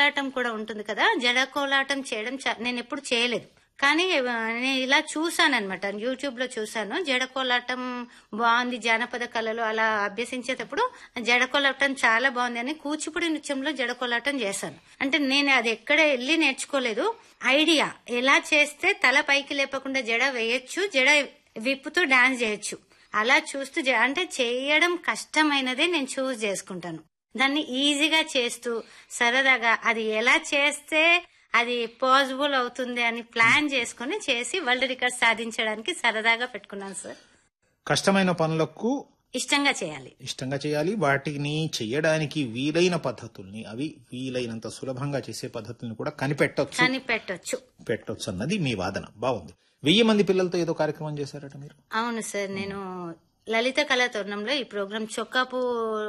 కోలాటం కూడా ఉంటుంది కదా జడ కోలాటం చేయడం చా- నేను ఎప్పుడు చేయలేదు కానీ ఆ, నేను ఇలా చూసాను అనమాట యూట్యూబ్ లో చూసాను జడ కోలాటం బాగుంది జానపద కళలు అలా అభ్యసించేటప్పుడు జడ కోలాటం చాలా బాగుంది అని కూచిపూడి నృత్యంలో జడ కోలాటం చేశాను అంటే నేను అది ఎక్కడ వెళ్ళి నేర్చుకోలేదు ఐడియా ఎలా చేస్తే తల పైకి లేపకుండా జడ వేయొచ్చు జడ విప్పుతూ డాన్స్ చేయొచ్చు అలా చూస్తూ జ- అంటే చేయడం కష్టమైనదే నేను చూస్ చేసుకుంటాను దాన్ని ఈజీగా చేస్తూ సరదాగా అది ఎలా చేస్తే అది పాసిబుల్ అవుతుంది అని ప్లాన్ చేసుకుని చేసి వరల్డ్ రికార్డ్ సాధించడానికి సరదాగా పెట్టుకున్నాను సార్ కష్టమైన పనులకు ఇష్టంగా చేయాలి ఇష్టంగా చేయాలి వాటిని చేయడానికి వీలైన పద్ధతుల్ని అవి వీలైనంత సులభంగా చేసే పద్ధతుల్ని కూడా కనిపెట్టొచ్చు కానీ పెట్టొచ్చు పెట్టొచ్చు అన్నది మీ వాదన బాగుంది వెయ్యి మంది పిల్లలతో ఏదో కార్యక్రమం చేశారట మీరు అవును సార్ నేను లలిత కళా తరుణంలో ఈ ప్రోగ్రాం చొక్కాపు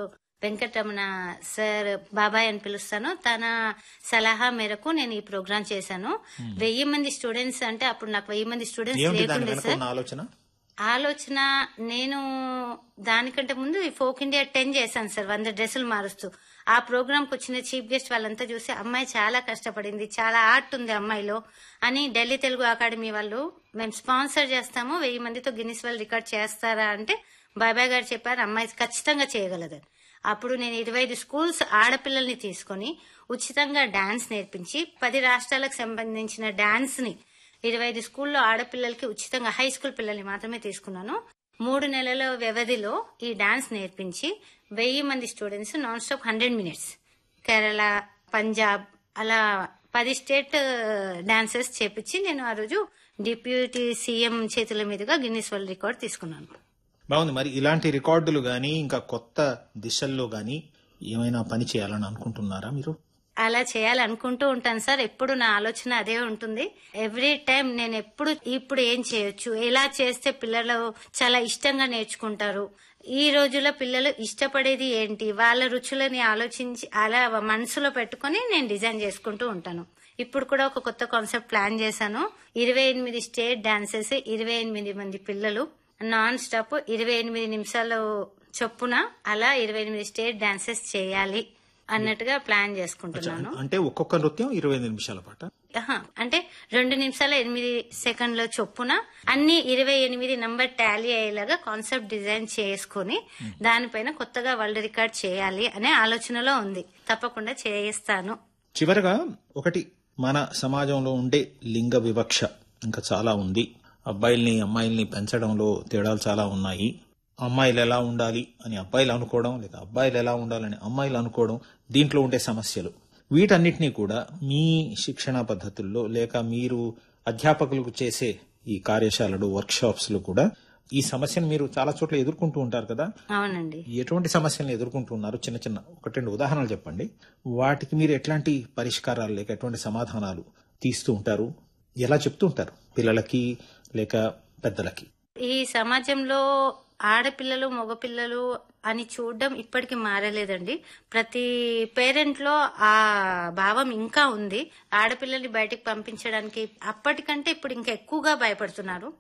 వెంకటరమణ సార్ బాబాయ్ అని పిలుస్తాను తన సలహా మేరకు నేను ఈ ప్రోగ్రాం చేశాను వెయ్యి మంది స్టూడెంట్స్ అంటే అప్పుడు నాకు వెయ్యి మంది స్టూడెంట్స్ ఏమిటి దాని లేకుండే వెనుక సార్ ఉన్న ఆలోచన ఆలోచన నేను దానికంటే ముందు ఈ ఫోక్ ఇండియా టెన్ చేశాను సార్ వంద డ్రెస్సులు మారుస్తూ ఆ ప్రోగ్రామ్ కు వచ్చిన చీఫ్ గెస్ట్ వాళ్ళంతా చూసి అమ్మాయి చాలా కష్టపడింది చాలా ఆర్ట్ ఉంది అమ్మాయిలో అని ఢిల్లీ తెలుగు అకాడమీ వాళ్ళు మేము స్పాన్సర్ చేస్తాము వెయ్యి మందితో గిన్నిస్ వరల్డ్ రికార్డ్ చేస్తారా అంటే బాబాయ్ గారు చెప్పారు అమ్మాయి ఖచ్చితంగా చేయగలదని అప్పుడు నేను ఇరవై ఐదు స్కూల్స్ ఆడపిల్లల్ని తీసుకొని ఉచితంగా డాన్స్ నేర్పించి పది రాష్ట్రాలకు సంబంధించిన డాన్స్ ని ఇరవై ఐదు స్కూల్లో ఆడపిల్లలకి ఉచితంగా హై స్కూల్ పిల్లల్ని మాత్రమే తీసుకున్నాను మూడు నెలల వ్యవధిలో ఈ డాన్స్ నేర్పించి వెయ్యి మంది students non stop hundred minutes Kerala Punjab అలా పది స్టేట్ డాన్సెస్ చేపించి నేను ఆ రోజు డిప్యూటీ సీఎం చేతుల మీదుగా గిన్నిస్ వరల్డ్ రికార్డ్ తీసుకున్నాను బాగుంది మరి ఇలాంటి రికార్డులు గాని ఇంకా కొత్త దిశల్లో గాని ఏమైనా పని చేయాలని అనుకుంటున్నారా మీరు అలా చేయాలనుకుంటూ ఉంటాను సార్ ఎప్పుడు నా ఆలోచన అదే ఉంటుంది ఎవ్రీ టైం నేను ఎప్పుడు ఇప్పుడు ఏం చేయొచ్చు ఎలా చేస్తే పిల్లలు చాలా ఇష్టంగా నేర్చుకుంటారు ఈ రోజుల్లో పిల్లలు ఇష్టపడేది ఏంటి వాళ్ళ రుచులని ఆలోచించి అలా మనసులో పెట్టుకొని నేను డిజైన్ చేసుకుంటూ ఉంటాను ఇప్పుడు కూడా ఒక కొత్త కాన్సెప్ట్ ప్లాన్ చేశాను ఇరవై ఎనిమిది స్టేట్ డాన్సెస్ ఇరవై ఎనిమిది మంది పిల్లలు నాన్ స్టాప్ ఇరవై ఎనిమిది నిమిషాలు చొప్పున అలా ఇరవై ఎనిమిది స్టేట్ డాన్సెస్ చేయాలి అన్నట్టుగా ప్లాన్ చేసుకుంటున్నాను అంటే ఒక్కొక్క నృత్యం ఇరవై ఐదు నిమిషాల పాట ఆహా, అంటే రెండు నిమిషాల ఎనిమిది సెకండ్ల చొప్పున అన్ని ఇరవై ఎనిమిది నంబర్ టాలీ అయ్యేలాగా కాన్సెప్ట్ డిజైన్ చేసుకుని దానిపైన కొత్తగా వరల్డ్ రికార్డ్ చేయాలి అనే ఆలోచనలో ఉంది తప్పకుండా చేయిస్తాను చివరగా ఒకటి మన సమాజంలో ఉండే లింగ వివక్ష ఇంకా చాలా ఉంది అబ్బాయిల్ని అమ్మాయిల్ని పెంచడంలో తేడాలు చాలా ఉన్నాయి అమ్మాయిలు ఎలా ఉండాలి అని అబ్బాయిలు అనుకోవడం లేదా అబ్బాయిలు ఎలా ఉండాలని అమ్మాయిలు అనుకోవడం దీంట్లో ఉండే సమస్యలు వీటన్నిటినీ కూడా మీ శిక్షణ పద్ధతుల్లో లేక మీరు అధ్యాపకులకు చేసే ఈ కార్యశాలలు వర్క్షాప్స్ లో కూడా ఈ సమస్యను మీరు చాలా చోట్ల ఎదుర్కొంటూ ఉంటారు కదా అవునండి ఎటువంటి సమస్యలను ఎదుర్కొంటున్నారు చిన్న చిన్న ఒకటి రెండు ఉదాహరణలు చెప్పండి వాటికి మీరు ఎట్లాంటి పరిష్కారాలు లేక ఎటువంటి సమాధానాలు తీస్తూ ఉంటారు ఎలా చెప్తూ ఉంటారు పిల్లలకి లేక పెద్దలకి ఈ సమాజంలో ఆడపిల్లలు మగపిల్లలు అని చూడడం ఇప్పటికి మారలేదండి ప్రతి పేరెంట్ లో ఆ భావం ఇంకా ఉంది ఆడపిల్లల్ని బయటికి పంపించడానికి అప్పటికంటే ఇప్పుడు ఇంకా ఎక్కువగా భయపడుతున్నారు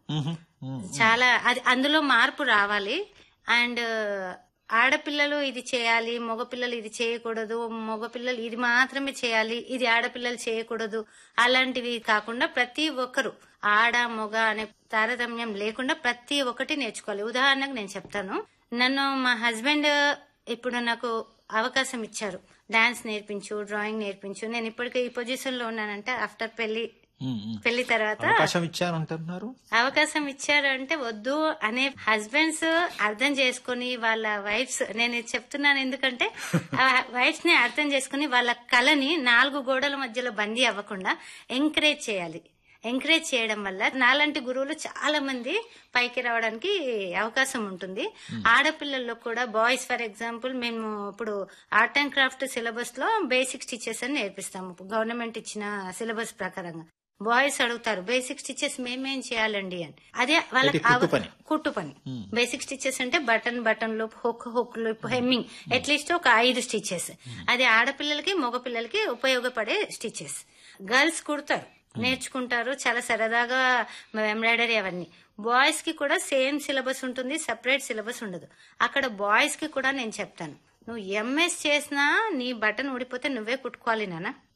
చాలా అది అందులో మార్పు రావాలి అండ్ ఆడపిల్లలు ఇది చేయాలి మగపిల్లలు ఇది చేయకూడదు మగపిల్లలు ఇది మాత్రమే చేయాలి ఇది ఆడపిల్లలు చేయకూడదు అలాంటివి కాకుండా ప్రతి ఒక్కరు ఆడ మగ అనే తారతమ్యం లేకుండా ప్రతి ఒక్కటి నేర్చుకోవాలి ఉదాహరణకు నేను చెప్తాను నన్ను మా హస్బెండ్ ఇప్పుడు నాకు అవకాశం ఇచ్చారు డాన్స్ నేర్పించు డ్రాయింగ్ నేర్పించు నేను ఇప్పటికే ఈ పొజిషన్ లో ఉన్నానంటే ఆఫ్టర్ పెళ్లి పెళ్లి తర్వాత అవకాశం ఇచ్చారంటున్నారు అవకాశం ఇచ్చారు అంటే వద్దు అనే హస్బెండ్స్ అర్థం చేసుకుని వాళ్ళ వైఫ్స్ నేను ఇది చెప్తున్నాను ఎందుకంటే ఆ వైఫ్స్ ని అర్థం చేసుకుని వాళ్ళ కళని నాలుగు గోడల మధ్యలో బందీ అవ్వకుండా ఎంకరేజ్ చేయాలి ఎంకరేజ్ చేయడం వల్ల నాలాంటి గురువులు చాలా మంది పైకి రావడానికి అవకాశం ఉంటుంది ఆడపిల్లల్లో కూడా బాయ్స్ ఫర్ ఎగ్జాంపుల్ మేము ఇప్పుడు ఆర్ట్ అండ్ క్రాఫ్ట్ సిలబస్ లో బేసిక్ స్టిచెస్ అని నేర్పిస్తాము గవర్నమెంట్ ఇచ్చిన సిలబస్ ప్రకారంగా బాయ్స్ అడుగుతారు బేసిక్ స్టిచెస్ మేమేం చేయాలండి అని అదే వాళ్ళకి ఇది కుట్టు అవ- పని. కుట్టు పని బేసిక్ స్టిచెస్ అంటే బటన్ బటన్లు హుక్ హుక్లు హెమ్మింగ్ అట్లీస్ట్ ఒక ఐదు స్టిచెస్ అది ఆడపిల్లలకి మగపిల్లలకి ఉపయోగపడే స్టిచెస్ గర్ల్స్ కుడతారు నేర్చుకుంటారు చాలా సరదాగా ఎంబ్రాయిడరీ అవన్నీ బాయ్స్ కి కూడా సేమ్ సిలబస్ ఉంటుంది సెపరేట్ సిలబస్ ఉండదు అక్కడ బాయ్స్ కి కూడా నేను చెప్తాను నువ్వు ఎంఎస్ చేసినా నీ బటన్ ఊడిపోతే నువ్వే కుట్టుకోవాలి నాన్న